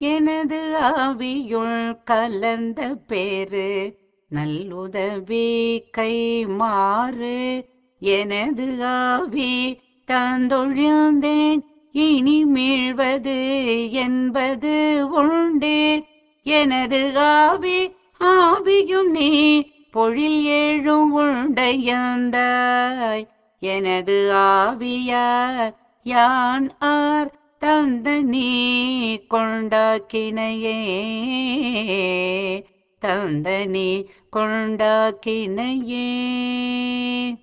எனது ஆவியுள் கலந்த பேரு நல்லுதவி கை மாறு எனது ஆவி தந்தொழிந்தேன் இனி மீழ்வது என்பது உண்டே எனது ஆவி ஆவியும் நீ பொழில் ஏழும் உண்டையந்தாய் எனது ஆவியார் யான் ஆர் தந்த நீ கொண்டாக்கினையே தந்த நீ கொண்டாக்கினையே